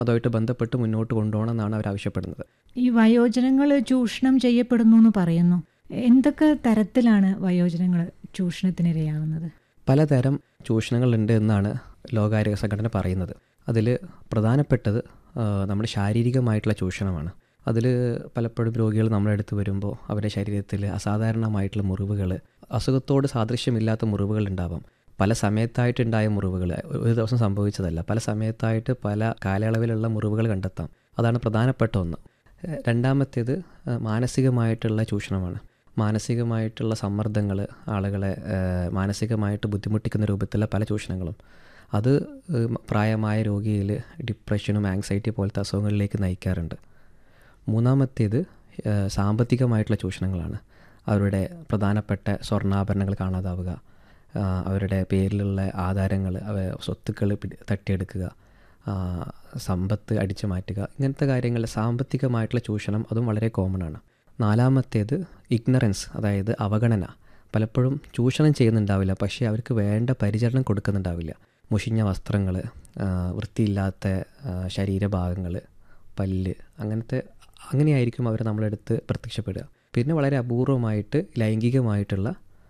അതുമായിട്ട് ബന്ധപ്പെട്ട് മുന്നോട്ട് കൊണ്ടുപോകണം എന്നാണ് അവർ ആവശ്യപ്പെടുന്നത് ഈ വയോജനങ്ങൾ ചൂഷണം ചെയ്യപ്പെടുന്നു എന്ന് പറയുന്നു എന്തൊക്കെ തരത്തിലാണ് വയോജനങ്ങൾ ചൂഷണത്തിനിരയാവുന്നത് പലതരം ചൂഷണങ്ങളുണ്ട് എന്നാണ് ലോകാരോഗ്യ സംഘടന പറയുന്നത് അതിൽ പ്രധാനപ്പെട്ടത് ആ, നമ്മുടെ ശാരീരികമായിട്ടുള്ള ചൂഷണമാണ് അതിൽ പലപ്പോഴും രോഗികൾ നമ്മുടെ അടുത്ത് വരുമ്പോൾ അവരുടെ ശരീരത്തിൽ അസാധാരണമായിട്ടുള്ള മുറിവുകൾ അസുഖത്തോട് സാദൃശ്യമില്ലാത്ത മുറിവുകൾ ഉണ്ടാവാം പല സമയത്തായിട്ടുണ്ടായ മുറിവുകൾ ഒരു ദിവസം സംഭവിച്ചതല്ല പല സമയത്തായിട്ട് പല കാലയളവിലുള്ള മുറിവുകൾ കണ്ടെത്താം അതാണ് പ്രധാനപ്പെട്ട ഒന്ന് ഏഹ് രണ്ടാമത്തേത് ആ, മാനസികമായിട്ടുള്ള ചൂഷണമാണ് മാനസികമായിട്ടുള്ള സമ്മർദ്ദങ്ങൾ ആളുകളെ ഏഹ്, മാനസികമായിട്ട് ബുദ്ധിമുട്ടിക്കുന്ന രൂപത്തിലുള്ള പല ചൂഷണങ്ങളും അത് ഏഹ്, പ്രായമായ രോഗിയിൽ ഡിപ്രഷനും ആങ്സൈറ്റി പോലത്തെ അസുഖങ്ങളിലേക്ക് നയിക്കാറുണ്ട് മൂന്നാമത്തേത് ഏഹ്, സാമ്പത്തികമായിട്ടുള്ള ചൂഷണങ്ങളാണ് അവരുടെ പ്രധാനപ്പെട്ട സ്വർണ്ണാഭരണങ്ങൾ കാണാതാവുക ആ, അവരുടെ പേരിലുള്ള ആധാരങ്ങൾ അവ സ്വത്തുക്കൾ പിടി തട്ടിയെടുക്കുക ആ, സമ്പത്ത് അടിച്ചു മാറ്റുക ഇങ്ങനത്തെ കാര്യങ്ങൾ സാമ്പത്തികമായിട്ടുള്ള ചൂഷണം അതും വളരെ കോമൺ ആണ് നാലാമത്തേത് ഇഗ്നറൻസ് അതായത് അവഗണന പലപ്പോഴും ചൂഷണം ചെയ്യുന്നുണ്ടാവില്ല പക്ഷേ അവർക്ക് വേണ്ട പരിചരണം കൊടുക്കുന്നുണ്ടാവില്ല മുഷിഞ്ഞ വസ്ത്രങ്ങൾ വൃത്തിയില്ലാത്ത ആ, ശരീരഭാഗങ്ങൾ പല്ല് അങ്ങനത്തെ അങ്ങനെയായിരിക്കും അവർ നമ്മളെടുത്ത് പ്രത്യക്ഷപ്പെടുക പിന്നെ വളരെ അപൂർവമായിട്ട് ലൈംഗികമായിട്ടുള്ള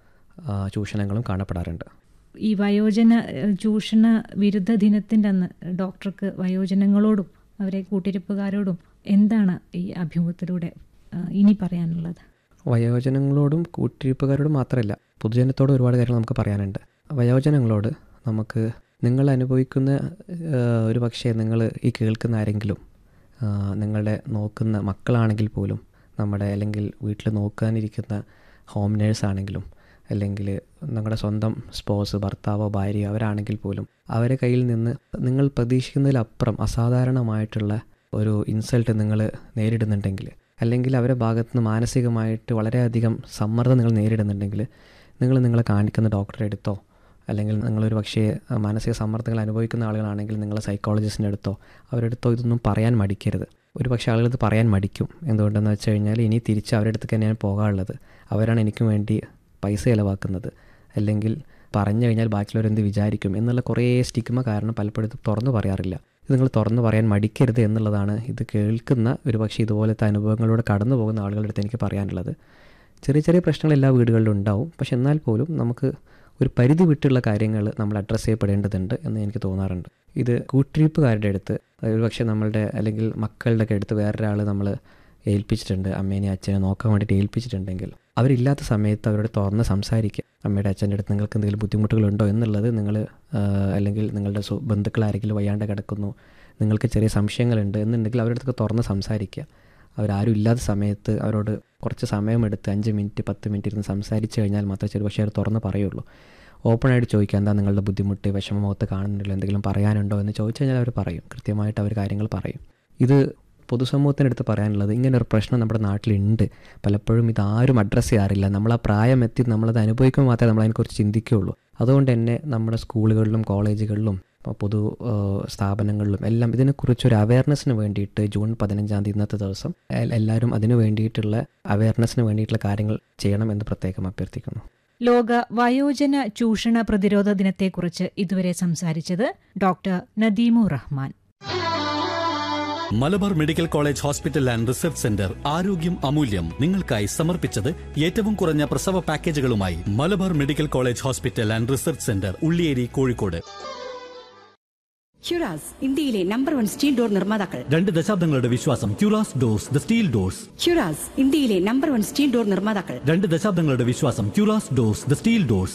ആ, ചൂഷണങ്ങളും കാണപ്പെടാറുണ്ട് ഈ വയോജന ഏഹ്, ചൂഷണ വിരുദ്ധ ദിനത്തിൻ്റെ അന്ന് ഡോക്ടർക്ക് വയോജനങ്ങളോടും അവരെ കൂട്ടിരിപ്പുകാരോടും എന്താണ് ഈ അഭിമുഖത്തിലൂടെ ഏഹ്, ഇനി പറയാനുള്ളത് വയോജനങ്ങളോടും കൂട്ടിരിപ്പുകാരോടും മാത്രമല്ല പൊതുജനത്തോടും ഒരുപാട് കാര്യങ്ങൾ നമുക്ക് പറയാനുണ്ട് വയോജനങ്ങളോട് നമുക്ക് നിങ്ങൾ അനുഭവിക്കുന്ന ഏഹ്, ഒരു പക്ഷേ നിങ്ങൾ ഈ കേൾക്കുന്ന ആരെങ്കിലും ആ, നിങ്ങളുടെ നോക്കുന്ന മക്കളാണെങ്കിൽ പോലും നമ്മുടെ അല്ലെങ്കിൽ വീട്ടിൽ നോക്കാനിരിക്കുന്ന ഹോം നേഴ്സ് ആണെങ്കിലും അല്ലെങ്കിൽ നിങ്ങളുടെ സ്വന്തം സ്പോസ് ഭർത്താവോ ഭാര്യയോ അവരാണെങ്കിൽ പോലും അവരെ കയ്യിൽ നിന്ന് നിങ്ങൾ പ്രതീക്ഷിക്കുന്നതിലപ്പുറം അസാധാരണമായിട്ടുള്ള ഒരു ഇൻസൾട്ട് നിങ്ങൾ നേരിടുന്നുണ്ടെങ്കിൽ അല്ലെങ്കിൽ അവരുടെ ഭാഗത്ത് നിന്ന് മാനസികമായിട്ട് വളരെയധികം സമ്മർദ്ദം നിങ്ങൾ നേരിടുന്നുണ്ടെങ്കിൽ നിങ്ങൾ നിങ്ങളെ കാണിക്കുന്ന ഡോക്ടറെ അടുത്തോ അല്ലെങ്കിൽ നിങ്ങളൊരു പക്ഷേ അഹ്, മാനസിക സമ്മർദ്ദങ്ങൾ അനുഭവിക്കുന്ന ആളുകളാണെങ്കിൽ നിങ്ങൾ സൈക്കോളജിസ്റ്റിൻ്റെ അടുത്തോ അവരുടെ അടുത്തോ ഇതൊന്നും പറയാൻ മടിക്കരുത് ഒരു പക്ഷേ ആളുകൾ ഇത് പറയാൻ മടിക്കും എന്തുകൊണ്ടെന്ന് വെച്ച് കഴിഞ്ഞാൽ ഇനി തിരിച്ച് അവരുടെ അടുത്തേക്ക് തന്നെയാണ് പോകാനുള്ളത് അവരാണ് എനിക്ക് വേണ്ടി പൈസ ചിലവാക്കുന്നത് അല്ലെങ്കിൽ പറഞ്ഞു കഴിഞ്ഞാൽ ബാക്കിയുള്ളവരെന്ത് വിചാരിക്കും എന്നുള്ള കുറേ സ്റ്റിഗ്മ കാരണം പലപ്പോഴും ഇത് തുറന്നു പറയാറില്ല ഇത് നിങ്ങൾ തുറന്നു പറയാൻ മടിക്കരുത് എന്നുള്ളതാണ് ഇത് കേൾക്കുന്ന ഒരു പക്ഷേ ഇതുപോലത്തെ അനുഭവങ്ങളിലൂടെ കടന്നു പോകുന്ന ആളുകളുടെ അടുത്ത് എനിക്ക് പറയാനുള്ളത് ചെറിയ ചെറിയ പ്രശ്നങ്ങൾ എല്ലാ വീടുകളിലും ഉണ്ടാവും പക്ഷെ എന്നാൽ പോലും നമുക്ക് ഒരു പരിധി വിട്ടുള്ള കാര്യങ്ങൾ നമ്മൾ അഡ്രസ്സ് ചെയ്യപ്പെടേണ്ടതുണ്ട് എന്ന് എനിക്ക് തോന്നാറുണ്ട് ഇത് കൂട്ടിരിപ്പുകാരുടെ അടുത്ത് ഒരു പക്ഷേ നമ്മളുടെ അല്ലെങ്കിൽ മക്കളുടെ ഒക്കെ അടുത്ത് വേറൊരാൾ നമ്മൾ ഏൽപ്പിച്ചിട്ടുണ്ട് അമ്മേനെ അച്ഛനെ നോക്കാൻ വേണ്ടിയിട്ട് ഏൽപ്പിച്ചിട്ടുണ്ടെങ്കിൽ അവരില്ലാത്ത സമയത്ത് അവരോട് തുറന്ന് സംസാരിക്കുക അമ്മയുടെ അച്ഛൻ്റെ അടുത്ത് നിങ്ങൾക്ക് എന്തെങ്കിലും ബുദ്ധിമുട്ടുകളുണ്ടോ എന്നുള്ളത് നിങ്ങൾ അല്ലെങ്കിൽ നിങ്ങളുടെ സു ബന്ധുക്കൾ ആരെങ്കിലും വയ്യാണ്ട് കിടക്കുന്നു നിങ്ങൾക്ക് ചെറിയ സംശയങ്ങളുണ്ട് എന്നുണ്ടെങ്കിൽ അവരുടെ അടുത്തൊക്കെ തുറന്ന് സംസാരിക്കുക അവരാരും ഇല്ലാത്ത സമയത്ത് അവരോട് കുറച്ച് സമയമെടുത്ത് അഞ്ച് മിനിറ്റ് പത്ത് മിനിറ്റ് ഇരുന്ന് സംസാരിച്ച് കഴിഞ്ഞാൽ മാത്രമേ ചെറു പക്ഷേ അവർ തുറന്ന് പറയുള്ളൂ ഓപ്പണായിട്ട് ചോദിക്കുക എന്താ നിങ്ങളുടെ ബുദ്ധിമുട്ട് വിഷമമുഖത്ത് കാണുന്നില്ല എന്തെങ്കിലും പറയാനുണ്ടോ എന്ന് ചോദിച്ചു കഴിഞ്ഞാൽ അവർ പറയും കൃത്യമായിട്ട് അവർ കാര്യങ്ങൾ പറയും ഇത് പൊതുസമൂഹത്തിനടുത്ത് പറയാനുള്ളത് ഇങ്ങനെ ഒരു പ്രശ്നം നമ്മുടെ നാട്ടിലുണ്ട് പലപ്പോഴും ഇതാരും അഡ്രസ്സ് ചെയ്യാറില്ല നമ്മൾ ആ പ്രായം എത്തി നമ്മളത് അനുഭവിക്കുമ്പോൾ മാത്രമേ നമ്മൾ അതിനെക്കുറിച്ച് ചിന്തിക്കുകയുള്ളൂ അതുകൊണ്ട് തന്നെ നമ്മുടെ സ്കൂളുകളിലും കോളേജുകളിലും ഇപ്പോൾ പൊതു ആ, സ്ഥാപനങ്ങളിലും എല്ലാം ഇതിനെക്കുറിച്ചൊരു അവയർനെസ്സിന് വേണ്ടിയിട്ട് ജൂൺ പതിനഞ്ചാം തീയതി ഇന്നത്തെ ദിവസം എൽ- എല്ലാവരും അതിന് വേണ്ടിയിട്ടുള്ള അവയർനെസ്സിന് വേണ്ടിയിട്ടുള്ള കാര്യങ്ങൾ ചെയ്യണം എന്ന് പ്രത്യേകം അഭ്യർത്ഥിക്കുന്നു ലോക വയോജന ചൂഷണ പ്രതിരോധ ദിനത്തെക്കുറിച്ച് ഇതുവരെ സംസാരിച്ചത് doctor Nadeemu Rahman Malabar medical college hospital and research centre ആരോഗ്യം അമൂല്യം നിങ്ങൾക്കായി സമർപ്പിച്ചത് ഏറ്റവും കുറഞ്ഞ പ്രസവ പാക്കേജുകളുമായി Malabar medical college hospital and research centre Ulliyeri Kozhikode Hyuras ഇന്ത്യയിലെ നമ്പർ വൺ സ്റ്റീൽ ഡോർ നിർമ്മാതാക്കൾ രണ്ട് ദശാബ്ദങ്ങളുടെ വിശ്വാസം Curas doors the steel doors Hyuras ഇന്ത്യയിലെ നമ്പർ വൺ സ്റ്റീൽ ഡോർ നിർമ്മാതാക്കൾ രണ്ട് ദശാബ്ദങ്ങളുടെ വിശ്വാസം Curas doors the steel doors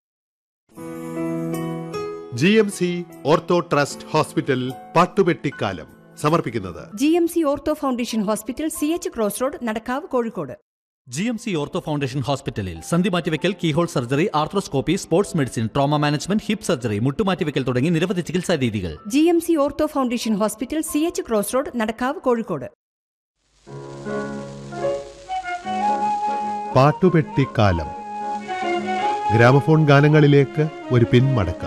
G M C ortho trust hospital പാട്ടുപെട്ടിക്കാലം സമർപ്പിക്കുന്നത് G M C ortho foundation hospital C H cross road Nadakkavu Kozhikode G M C ortho foundation ഹോസ്പിറ്റലിൽ സന്ധി മാറ്റിവെക്കൽ keyhole surgery arthroscopy sports medicine trauma management hip surgery മുട്ടുമാറ്റിവെക്കൽ തുടങ്ങി നിരവധി ചികിത്സാ രീതികൾ G M C ortho foundation hospital C H cross road Nadakkavu Kozhikode പാട്ടുപെട്ടിക്കാലം gramophone ഗാനങ്ങളിലേക്ക് ഒരു പിന്മടക്കം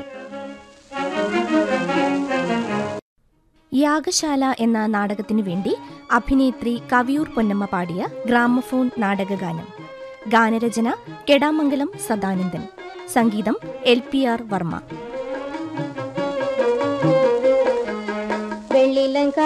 യാഗശാല എന്ന നാടകത്തിനു വേണ്ടി അഭിനേത്രി കവിയൂർ പൊന്നമ്മ പാടിയ ഗ്രാമഫോൺ നാടകഗാനം ഗാനരചന കെടാമംഗലം സദാനന്ദൻ സംഗീതം എൽ പി ആർ വർമ്മ വെള്ളി ശ്രീലങ്ക